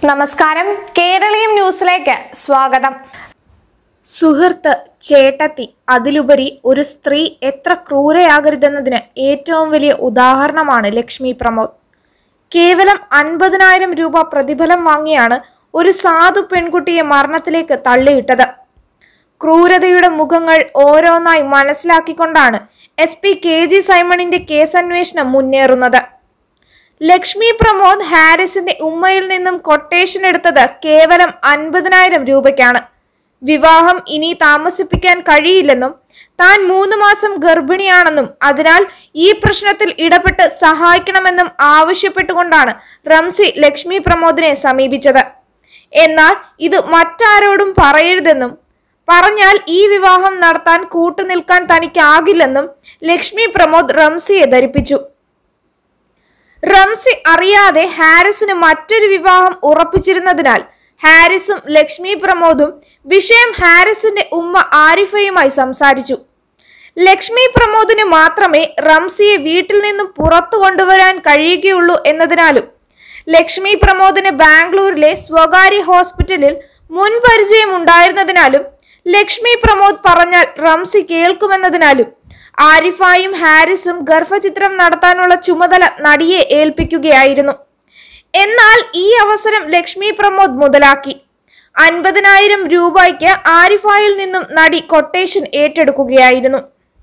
നമസ്കാരം കേരളീയം ന്യൂസിലേക്ക് സ്വാഗതം സുഹൃത്ത് ചേട്ടത്തി അതിലുപരി ഒരു സ്ത്രീ എത്ര ക്രൂരയാകരുതെന്നതിന് ഏറ്റവും വലിയ ഉദാഹരണമാണ് ലക്ഷ്മി പ്രമോദ് കേവലം അൻപതിനായിരം രൂപ പ്രതിഫലം വാങ്ങിയാണ് ഒരു സാധു പെൺകുട്ടിയെ മരണത്തിലേക്ക് തള്ളിവിട്ടത് ക്രൂരതയുടെ മുഖങ്ങൾ ഓരോന്നായി മനസ്സിലാക്കിക്കൊണ്ടാണ് എസ് പി കെ ജി സൈമണിന്റെ കേസന്വേഷണം മുന്നേറുന്നത് ലക്ഷ്മി പ്രമോദ് ഹാരിസിന്റെ ഉമ്മയിൽ നിന്നും കൊട്ടേഷൻ എടുത്തത് കേവലം അൻപതിനായിരം രൂപയ്ക്കാണ് വിവാഹം ഇനി താമസിപ്പിക്കാൻ കഴിയില്ലെന്നും താൻ മൂന്ന് മാസം ഗർഭിണിയാണെന്നും അതിനാൽ ഈ പ്രശ്നത്തിൽ ഇടപെട്ട് സഹായിക്കണമെന്നും ആവശ്യപ്പെട്ടുകൊണ്ടാണ് റംസി ലക്ഷ്മി പ്രമോദിനെ സമീപിച്ചത് എന്നാൽ ഇത് മറ്റാരോടും പറയരുതെന്നും പറഞ്ഞാൽ ഈ വിവാഹം നടത്താൻ കൂട്ടുനിൽക്കാൻ തനിക്കാകില്ലെന്നും ലക്ഷ്മി പ്രമോദ് റംസിയെ ധരിപ്പിച്ചു റംസി അറിയാതെ ഹാരിസിന് മറ്റൊരു വിവാഹം ഉറപ്പിച്ചിരുന്നതിനാൽ ഹാരിസും ലക്ഷ്മി പ്രമോദും വിഷയം ഹാരിസിന്റെ ഉമ്മ ആരിഫയുമായി സംസാരിച്ചു ലക്ഷ്മി പ്രമോദിന് മാത്രമേ റംസിയെ വീട്ടിൽ നിന്നും പുറത്തു കൊണ്ടുവരാൻ കഴിയുകയുള്ളൂ എന്നതിനാലും ലക്ഷ്മി പ്രമോദിന് ബാംഗ്ലൂരിലെ സ്വകാര്യ ഹോസ്പിറ്റലിൽ മുൻ പരിചയം ഉണ്ടായിരുന്നതിനാലും ലക്ഷ്മി പ്രമോദ് പറഞ്ഞാൽ റംസി കേൾക്കുമെന്നതിനാലും ആരിഫായും ഹാരിസും ഗർഭചിത്രം നടത്താനുള്ള ചുമതല നടിയെ ഏൽപ്പിക്കുകയായിരുന്നു എന്നാൽ ഈ അവസരം ലക്ഷ്മി പ്രമോദ് മുതലാക്കി അൻപതിനായിരം രൂപയ്ക്ക് ആരിഫായിൽ നിന്നും നടി കൊട്ടേഷൻ ഏറ്റെടുക്കുകയായിരുന്നു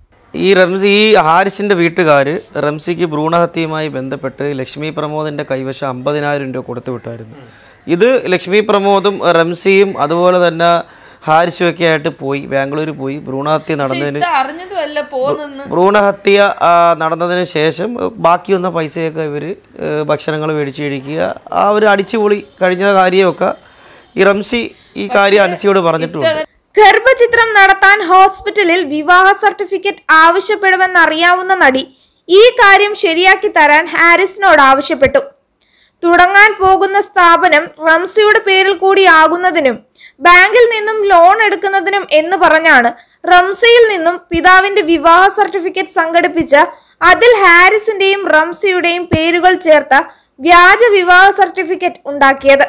ഈ റംസി ഈ ഹാരിസിൻ്റെ വീട്ടുകാർ റംസിക്ക് ഭ്രൂണഹത്യയുമായി ബന്ധപ്പെട്ട് ലക്ഷ്മി പ്രമോദിൻ്റെ കൈവശം അമ്പതിനായിരം രൂപ കൊടുത്തു വിട്ടായിരുന്നു ഇത് ലക്ഷ്മി പ്രമോദും റംസിയും അതുപോലെ തന്നെ ഹാരിസും ഒക്കെ ആയിട്ട് പോയി ബാംഗ്ലൂർ പോയി ഭ്രൂണഹത്യ നടന്നതിന് അറിഞ്ഞതുമല്ല പോന്നെന്ന് ഭ്രൂണഹത്യ ആ, നടന്നതിന് ശേഷം ബാക്കി വന്ന പൈസയൊക്കെ ഇവർ ഭക്ഷണങ്ങൾ മേടിച്ച് കഴിക്കുക ആ ഒരു അടിച്ചുപൊളി കഴിഞ്ഞ കാര്യമൊക്കെ ഈ റംസി ഈ കാര്യം അൻസിയോട് പറഞ്ഞിട്ടുണ്ട് ഗർഭചിത്രം നടത്താൻ ഹോസ്പിറ്റലിൽ വിവാഹ സർട്ടിഫിക്കറ്റ് ആവശ്യപ്പെടുമെന്നറിയാവുന്ന നടി ഈ കാര്യം ശരിയാക്കി തരാൻ ഹാരിസിനോട് ആവശ്യപ്പെട്ടു തുടങ്ങാൻ പോകുന്ന സ്ഥാപനം റംസിയുടെ പേരിൽ കൂടി ആകുന്നതിനും ബാങ്കിൽ നിന്നും ലോൺ എടുക്കുന്നതിനും എന്ന് പറഞ്ഞാണ് റംസിയിൽ നിന്നും പിതാവിന്റെ വിവാഹ സർട്ടിഫിക്കറ്റ് സംഘടിപ്പിച്ച അതിൽ ഹാരിസിന്റെയും റംസിയുടെയും പേരുകൾ ചേർത്ത വ്യാജ വിവാഹ സർട്ടിഫിക്കറ്റ് ഉണ്ടാക്കിയത്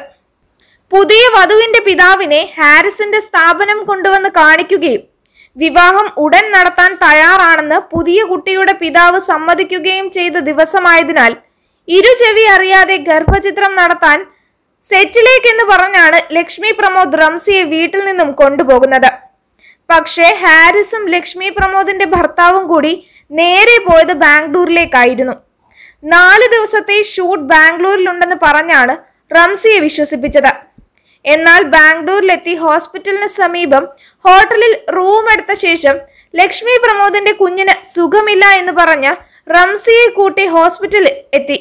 പുതിയ വധുവിന്റെ പിതാവിനെ ഹാരിസിന്റെ സ്ഥാപനം കൊണ്ടുവന്ന് കാണിക്കുകയും വിവാഹം ഉടൻ നടത്താൻ തയ്യാറാണെന്ന് പുതിയ കുട്ടിയുടെ പിതാവ് സമ്മതിക്കുകയും ചെയ്ത ദിവസമായതിനാൽ ഇരുചെവി അറിയാതെ ഗർഭചിത്രം നടത്താൻ സെറ്റിലേക്ക് എന്ന് പറഞ്ഞാണ് ലക്ഷ്മി പ്രമോദ് റംസിയെ വീട്ടിൽ നിന്നും കൊണ്ടുപോകുന്നത് പക്ഷേ ഹാരിസും ലക്ഷ്മി പ്രമോദിന്റെ ഭർത്താവും കൂടി നേരെ പോയത് ബാംഗ്ലൂരിലേക്കായിരുന്നു നാല് ദിവസത്തെ ഷൂട്ട് ബാംഗ്ലൂരിലുണ്ടെന്ന് പറഞ്ഞാണ് റംസിയെ വിശ്വസിപ്പിച്ചത് എന്നാൽ ബാംഗ്ലൂരിലെത്തി ഹോസ്പിറ്റലിന് സമീപം ഹോട്ടലിൽ റൂം എടുത്ത ശേഷം ലക്ഷ്മി പ്രമോദിന്റെ കുഞ്ഞിന് സുഖമില്ല എന്ന് പറഞ്ഞ് റംസിയെ കൂട്ടി ഹോസ്പിറ്റലിൽ എത്തി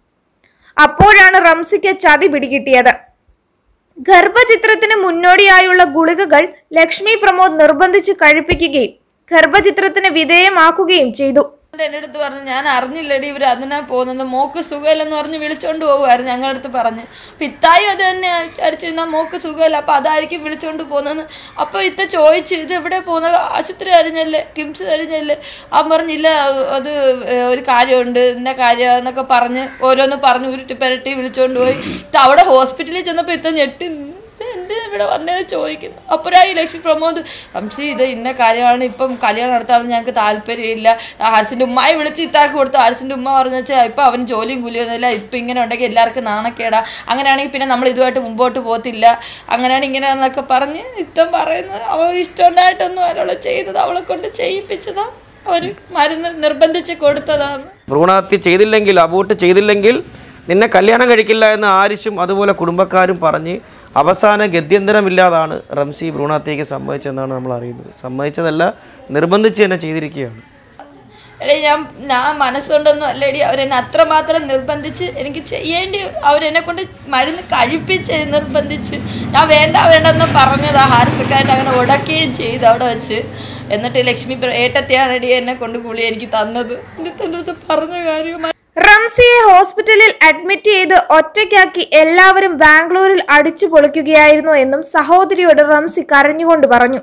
അപ്പോഴാണ് റംസിക്ക് ചതി പിടികിട്ടിയത് ഗർഭചിത്രത്തിന് മുന്നോടിയായുള്ള ഗുളികകൾ ലക്ഷ്മി പ്രമോദ് നിർബന്ധിച്ച് കഴിപ്പിക്കുകയും ഗർഭചിത്രത്തിന് വിധേയമാക്കുകയും ചെയ്തു എൻ്റെ അടുത്ത് പറഞ്ഞു ഞാൻ അറിഞ്ഞില്ലടി ഇവർ അതിനാ പോകുന്നത് മോക്ക് സുഖമില്ലെന്ന് പറഞ്ഞ് വിളിച്ചോണ്ട് പോകുമായിരുന്നു ഞങ്ങളുടെ അടുത്ത് പറഞ്ഞ് പിത്തായി അത് തന്നെ അടിച്ചിരുന്ന മോക്ക് സുഖമില്ല അപ്പം അതായിരിക്കും വിളിച്ചോണ്ട് പോകുന്നത് അപ്പോൾ ഇത്ത ചോദിച്ചു ഇത് എവിടെ പോകുന്നത് ആശുപത്രി കഴിഞ്ഞല്ലേ കിംസ് കഴിഞ്ഞല്ലേ അവൻ പറഞ്ഞില്ല അത് ഒരു കാര്യമുണ്ട് ഇന്ന കാര്യം എന്നൊക്കെ പറഞ്ഞ് ഓരോന്ന് പറഞ്ഞ് ഉരുട്ടി പെരട്ടി വിളിച്ചോണ്ട് പോയി ഇത്ത അവിടെ ഹോസ്പിറ്റലിൽ ചെന്നപ്പോൾ ഇത്ത ഞെട്ടി നിന്ന് എന്ത് ഇവിടെ വന്നതെന്ന് ചോദിക്കുന്നു അപ്പോഴായി ലക്ഷ്മി പ്രമോദ് റംസി ഇത് ഇന്ന കാര്യമാണ് ഇപ്പം കല്യാണം നടത്താൻ ഞങ്ങൾക്ക് താല്പര്യമില്ല ഹർസിൻ്റെ ഉമ്മയെ വിളിച്ച് ഇത്താക്ക് കൊടുത്തു ഹർസിൻ്റെ ഉമ്മ പറഞ്ഞു വെച്ചാൽ ഇപ്പം അവന് ജോലിയും കൂലിയൊന്നുമില്ല ഇപ്പം ഇങ്ങനെ ഉണ്ടെങ്കിൽ എല്ലാവർക്കും നാണക്കേടാ അങ്ങനെയാണെങ്കിൽ പിന്നെ നമ്മൾ ഇതുമായിട്ട് മുമ്പോട്ട് പോകത്തില്ല അങ്ങനെയാണ് ഇങ്ങനെ എന്നൊക്കെ പറഞ്ഞ് ഇത്തം പറയുന്നത് അവൾ ഇഷ്ടമുണ്ടായിട്ടൊന്നും അവളെ ചെയ്തത് അവളെ കൊണ്ട് ചെയ്യിപ്പിച്ചതാ അവർ മരുന്ന് നിർബന്ധിച്ച് കൊടുത്തതാണ് ഭ്രൂണഹത്യ ചെയ്തില്ലെങ്കിൽ അബോട്ട് ചെയ്തില്ലെങ്കിൽ നിന്നെ കല്യാണം കഴിക്കില്ല എന്ന് ആരിശും അതുപോലെ കുടുംബക്കാരും പറഞ്ഞ് അവസാന ഗത്യന്തരമില്ലാതാണ് റംസി ഭ്രൂണഹത്യയ്ക്ക് സമ്മതിച്ചെന്നാണ് നമ്മൾ അറിയുന്നത് സമ്മതിച്ചതല്ല നിർബന്ധിച്ച് തന്നെ ചെയ്തിരിക്കുകയാണ് എടേ ഞാൻ ഞാൻ മനസ്സുകൊണ്ടൊന്നും അല്ലേടി അവരെന്നെ അത്രമാത്രം നിർബന്ധിച്ച് എനിക്ക് ചെയ്യേണ്ടി അവരെന്നെ കൊണ്ട് മരുന്ന് കഴിപ്പിച്ച് നിർബന്ധിച്ച് ഞാൻ വേണ്ട വേണ്ടെന്ന് പറഞ്ഞതാ ഹാരസക്കാരൻ അങ്ങനെ ഉടക്കുകയും ചെയ്തു അവിടെ വെച്ച് എന്നിട്ട് ലക്ഷ്മി പ്ര- ഏട്ടത്തിയാണെടി എന്നെ കൊണ്ട് ഗുളി എനിക്ക് തന്നത് എന്നിട്ട് എൻ്റെ അടുത്ത് പറഞ്ഞ കാര്യം റംസിയെ ഹോസ്പിറ്റലിൽ അഡ്മിറ്റ് ചെയ്ത് ഒറ്റയ്ക്കാക്കി എല്ലാവരും ബാംഗ്ലൂരിൽ അടിച്ചു പൊളിക്കുകയായിരുന്നു എന്നും സഹോദരിയോട് റംസി കരഞ്ഞുകൊണ്ട് പറഞ്ഞു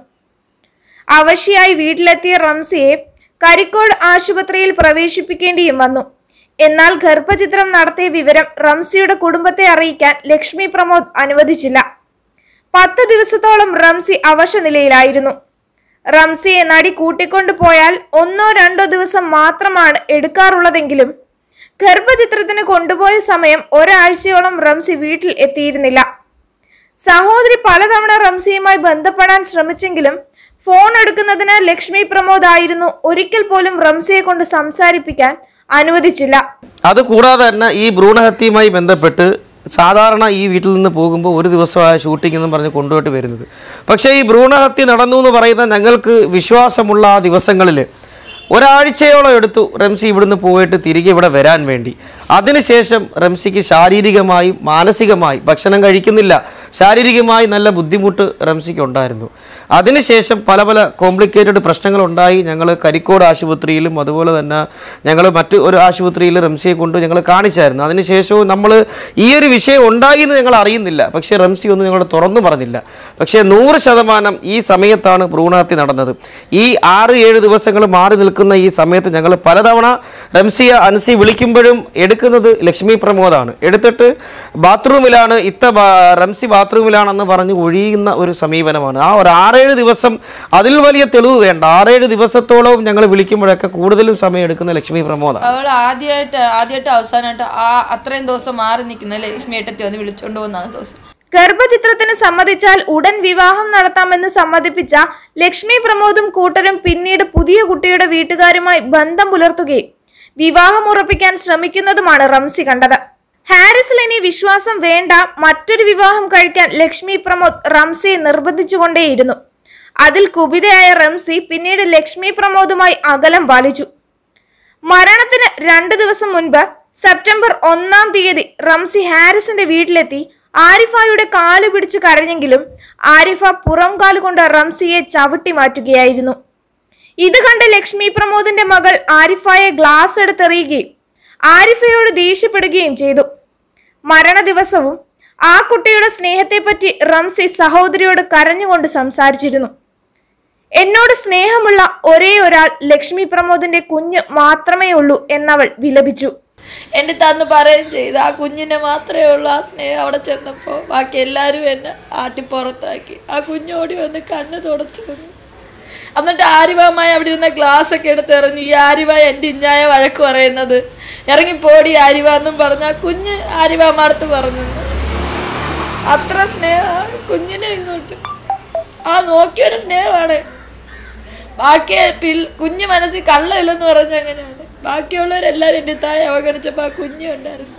അവശിയായി വീട്ടിലെത്തിയ റംസിയെ കരിക്കോട് ആശുപത്രിയിൽ പ്രവേശിപ്പിക്കേണ്ടിയും വന്നു എന്നാൽ ഗർഭചിത്രം നടത്തിയ വിവരം റംസിയുടെ കുടുംബത്തെ അറിയിക്കാൻ ലക്ഷ്മി പ്രമോദ് അനുവദിച്ചില്ല പത്ത് ദിവസത്തോളം റംസി അവശനിലയിലായിരുന്നു റംസിയെ നടി കൂട്ടിക്കൊണ്ടു പോയാൽ ഒന്നോ രണ്ടോ ദിവസം മാത്രമാണ് എടുക്കാറുള്ളതെങ്കിലും ഗർഭചിത്രത്തിന് കൊണ്ടുപോയ സമയം ഒരാഴ്ചയോളം റംസി വീട്ടിൽ എത്തിയിരുന്നില്ല സഹോദരി പലതവണ റംസിയുമായി ബന്ധപ്പെടാൻ ശ്രമിച്ചെങ്കിലും ഫോൺ എടുക്കുന്നതിന് ലക്ഷ്മി പ്രമോദ് ആയിരുന്നു ഒരിക്കൽ പോലും റംസിയെ കൊണ്ട് സംസാരിപ്പിക്കാൻ അനുവദിച്ചില്ല അത് കൂടാതെ തന്നെ ഈ ഭ്രൂണഹത്യയുമായി ബന്ധപ്പെട്ട് സാധാരണ ഈ വീട്ടിൽ നിന്ന് പോകുമ്പോൾ ഒരു ദിവസമായ ഷൂട്ടിംഗ് എന്നും പറഞ്ഞ് കൊണ്ടുപോയിട്ട് വരുന്നത് പക്ഷേ ഈ ഭ്രൂണഹത്യ നടന്നു എന്ന് പറയുന്ന ഞങ്ങൾക്ക് വിശ്വാസമുള്ള ആ ദിവസങ്ങളിൽ ഒരാഴ്ചയോളം എടുത്തു റംസി ഇവിടുന്ന് പോയിട്ട് തിരികെ ഇവിടെ വരാൻ വേണ്ടി അതിനുശേഷം റംസിക്ക് ശാരീരികമായും മാനസികമായും ഭക്ഷണം കഴിക്കുന്നില്ല ശാരീരികമായി നല്ല ബുദ്ധിമുട്ട് റംസിക്ക് ഉണ്ടായിരുന്നു അതിനുശേഷം പല പല കോംപ്ലിക്കേറ്റഡ് പ്രശ്നങ്ങളുണ്ടായി ഞങ്ങൾ കരിക്കോട് ആശുപത്രിയിലും അതുപോലെ തന്നെ ഞങ്ങൾ മറ്റ് ഒരു ആശുപത്രിയിൽ റംസിയെ കൊണ്ട് ഞങ്ങൾ കാണിച്ചായിരുന്നു അതിനുശേഷവും നമ്മൾ ഈ ഒരു വിഷയം ഉണ്ടായി എന്ന് ഞങ്ങൾ അറിയുന്നില്ല പക്ഷേ റംസി ഒന്നും ഞങ്ങളോട് തുറന്നു പറഞ്ഞില്ല പക്ഷേ നൂറ് ശതമാനം ഈ സമയത്താണ് ഭ്രൂണഹത്യ നടന്നത് ഈ ആറ് ഏഴ് ദിവസങ്ങൾ മാറി നിൽക്കുന്ന ഈ സമയത്ത് ഞങ്ങൾ പലതവണ റംസിയ അൻസി വിളിക്കുമ്പോഴും എടുക്കുന്നത് ലക്ഷ്മി പ്രമോദാണ് എടുത്തിട്ട് ബാത്റൂമിലാണ് ഇത്ത ബാ- റംസി ബാത്റൂമിലാണെന്ന് പറഞ്ഞ് ഒഴിയുന്ന ഒരു സമീപനമാണ് ആ ഒരു ആറേഴ് ദിവസം അതിൽ വലിയ തെളിവ് വേണ്ട ആറേഴ് ദിവസത്തോളം ഞങ്ങൾ വിളിക്കുമ്പോഴൊക്കെ കൂടുതലും സമയം എടുക്കുന്ന ലക്ഷ്മി പ്രമോദാണ് അവൾ ആദ്യമായിട്ട് ആദ്യമായിട്ട് അവസാനമായിട്ട് ആ അത്രയും ദിവസം മാറി നിൽക്കുന്ന ലക്ഷ്മി ഏട്ടത്തി വന്ന് വിളിച്ചോണ്ട് പോകുന്നതാണ് ദിവസം ഗർഭചിത്രത്തിന് സമ്മതിച്ചാൽ ഉടൻ വിവാഹം നടത്താമെന്ന് സമ്മതിപ്പിച്ച ലക്ഷ്മി പ്രമോദും കൂട്ടരും പിന്നീട് പുതിയ കുട്ടിയുടെ വീട്ടുകാരുമായി ബന്ധം പുലർത്തുകയും വിവാഹം ഉറപ്പിക്കാൻ ശ്രമിക്കുന്നതുമാണ് റംസി കണ്ടത് ഹാരിസിൽ ഇനി വിശ്വാസം വേണ്ട മറ്റൊരു വിവാഹം കഴിക്കാൻ ലക്ഷ്മി പ്രമോദ് റംസിയെ നിർബന്ധിച്ചുകൊണ്ടേയിരുന്നു അതിൽ കുപിതയായ റംസി പിന്നീട് ലക്ഷ്മി പ്രമോദുമായി അകലം പാലിച്ചു മരണത്തിന് രണ്ടു ദിവസം മുൻപ് സെപ്റ്റംബർ ഒന്നാം തീയതി റംസി ഹാരിസിന്റെ വീട്ടിലെത്തി ആരിഫായുടെ കാല് പിടിച്ചു കരഞ്ഞെങ്കിലും ആരിഫ പുറം കാലുകൊണ്ട് റംസിയെ ചവിട്ടി മാറ്റുകയായിരുന്നു ഇത് കണ്ട് ലക്ഷ്മി പ്രമോദിന്റെ മകൾ ആരിഫയെ ഗ്ലാസ് എടുത്തെറിയുകയും ആരിഫയോട് ദേഷ്യപ്പെടുകയും ചെയ്തു മരണ ദിവസവും ആ കുട്ടിയുടെ സ്നേഹത്തെപ്പറ്റി റംസി സഹോദരിയോട് കരഞ്ഞുകൊണ്ട് സംസാരിച്ചിരുന്നു എന്നോട് സ്നേഹമുള്ള ഒരേ ഒരാൾ ലക്ഷ്മി പ്രമോദിന്റെ കുഞ്ഞ് മാത്രമേ ഉള്ളൂ എന്നവൾ വിലപിച്ചു എൻ്റെ തന്ന് പറയുകയും ചെയ്തു ആ കുഞ്ഞിനെ മാത്രമേ ഉള്ളൂ ആ സ്നേഹം അവിടെ ചെന്നപ്പോൾ ബാക്കി എല്ലാവരും എന്നെ ആട്ടി പുറത്താക്കി ആ കുഞ്ഞോടി വന്ന് കണ്ണ് തുടച്ചു വന്നു എന്നിട്ട് ആരിവാമായി അവിടെ ഇരുന്ന ഗ്ലാസ് ഒക്കെ എടുത്ത് എറിഞ്ഞു ഈ ആരിവ എൻ്റെ ഇഞ്ഞായ വഴക്ക് പറയുന്നത് ഇറങ്ങിപ്പോടി ആരിവ എന്നും പറഞ്ഞ ആ കുഞ്ഞ് ആരിവാമാർത്ത് പറഞ്ഞു അത്ര സ്നേഹം കുഞ്ഞിനെ ഇങ്ങോട്ട് ആ നോക്കിയൊരു സ്നേഹമാണ് ബാക്കി പിൾ കുഞ്ഞു മനസ്സിൽ കള്ളമില്ലെന്ന് പറഞ്ഞ അങ്ങനെയാണ് ബാക്കിയുള്ളവരെല്ലാവരും എൻ്റെ താഴെ അവഗണിച്ചപ്പോൾ ആ കുഞ്ഞു ഉണ്ടായിരുന്നു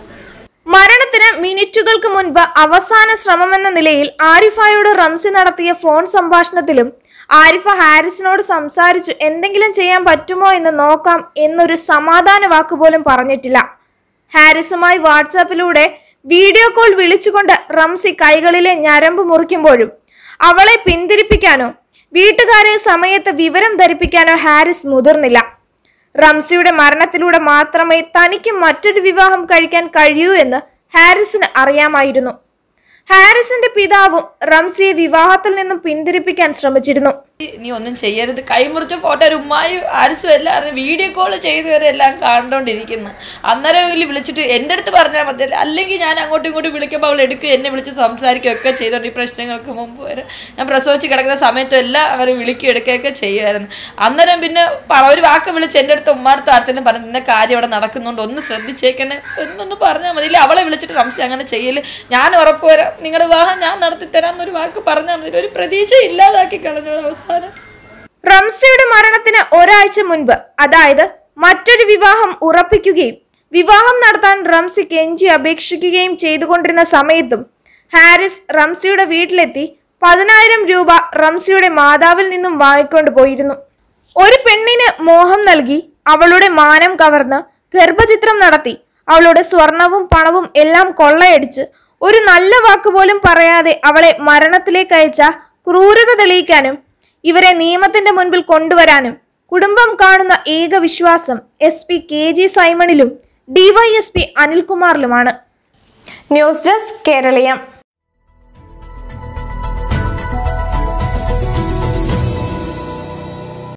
മരണത്തിന് മിനിറ്റുകൾക്ക് മുൻപ് അവസാന ശ്രമമെന്ന നിലയിൽ ആരിഫയോട് റംസി നടത്തിയ ഫോൺ സംഭാഷണത്തിലും ആരിഫ ഹാരിസിനോട് സംസാരിച്ചു എന്തെങ്കിലും ചെയ്യാൻ പറ്റുമോ എന്ന് നോക്കാം എന്നൊരു സമാധാന വാക്ക് പോലും പറഞ്ഞിട്ടില്ല ഹാരിസുമായി വാട്സാപ്പിലൂടെ വീഡിയോ കോൾ വിളിച്ചുകൊണ്ട് റംസി കൈകളിലെ ഞരമ്പ് മുറിക്കുമ്പോഴും അവളെ പിന്തിരിപ്പിക്കാനോ വീട്ടുകാരെ സമയത്ത് വിവരം ധരിപ്പിക്കാനോ ഹാരിസ് മുതിർന്നില്ല റംസിയുടെ മരണത്തിലൂടെ മാത്രമേ തനിക്ക് മറ്റൊരു വിവാഹം കഴിക്കാൻ കഴിയൂ എന്ന് ഹാരിസിന് അറിയാമായിരുന്നു ഹാരിസിന്റെ പിതാവും റംസിയെ വിവാഹത്തിൽ നിന്നും പിന്തിരിപ്പിക്കാൻ ശ്രമിച്ചിരുന്നു നീ ഒന്നും ചെയ്യരുത് കൈമുറിച്ച ഫോട്ടോ ഒരു ഉമ്മായി ആരിസും എല്ലാവരും വീഡിയോ കോൾ ചെയ്തു വരെ എല്ലാം കണ്ടോണ്ടിരിക്കുന്നു അന്നേരം ഇതിൽ വിളിച്ചിട്ട് എൻ്റെ അടുത്ത് പറഞ്ഞാൽ മതി അല്ലെങ്കിൽ ഞാൻ അങ്ങോട്ടും ഇങ്ങോട്ടും വിളിക്കുമ്പോൾ അവൾ എടുക്കുക എന്നെ വിളിച്ച് സംസാരിക്കുകയൊക്കെ ചെയ്തോണ്ട് ഈ പ്രശ്നങ്ങൾക്ക് മുമ്പ് വരെ ഞാൻ പ്രസവിച്ച് കിടക്കുന്ന സമയത്തും എല്ലാം അവർ വിളിക്കുക എടുക്കുകയൊക്കെ ചെയ്യുമായിരുന്നു അന്നേരം പിന്നെ പ- ഒരു വാക്ക് വിളിച്ച് എൻ്റെ അടുത്ത് ഉമ്മാടുത്ത് ആർത്തിനും പറഞ്ഞു ഇന്ന കാര്യം ഇവിടെ നടക്കുന്നുണ്ട് ഒന്ന് ശ്രദ്ധിച്ചേക്കണേ എന്നൊന്ന് പറഞ്ഞാൽ മതി ഇല്ല അവളെ വിളിച്ചിട്ട് റംസി അങ്ങനെ ചെയ്യല് ഞാൻ ഉറപ്പ് വരാം നിങ്ങളുടെ വിവാഹം ഞാൻ നടത്തി തരാം എന്നൊരു വാക്ക് പറഞ്ഞാൽ മതി ഒരു പ്രതീക്ഷ ഇല്ലാതാക്കി കളഞ്ഞു ഒരു അവസാനം റംസിയുടെ മരണത്തിന് ഒരാഴ്ച മുൻപ് അതായത് മറ്റൊരു വിവാഹം ഉറപ്പിക്കുകയും വിവാഹം നടത്താൻ റംസി കെഞ്ചി അപേക്ഷിക്കുകയും ചെയ്തുകൊണ്ടിരുന്ന സമയത്തും ഹാരിസ് റംസിയുടെ വീട്ടിലെത്തി പതിനായിരം രൂപ റംസിയുടെ മാതാവിൽ നിന്നും വാങ്ങിക്കൊണ്ട് പോയിരുന്നു ഒരു പെണ്ണിന് മോഹം നൽകി അവളുടെ മാനം കവർന്ന് ഗർഭചിത്രം നടത്തി അവളുടെ സ്വർണവും പണവും എല്ലാം കൊള്ളയടിച്ച് ഒരു നല്ല വാക്ക് പോലും പറയാതെ അവളെ മരണത്തിലേക്ക് അയച്ച ക്രൂരത തെളിയിക്കാനും ഇവരെ നിയമത്തിന്റെ മുൻപിൽ കൊണ്ടുവരാനും കുടുംബം കാണുന്ന ഏക വിശ്വാസം എസ് പി കെ ജി സൈമണിലും ഡിവൈഎസ്പി അനിൽകുമാറിലുമാണ് ന്യൂസ് ഡെസ്ക് കേരളീയം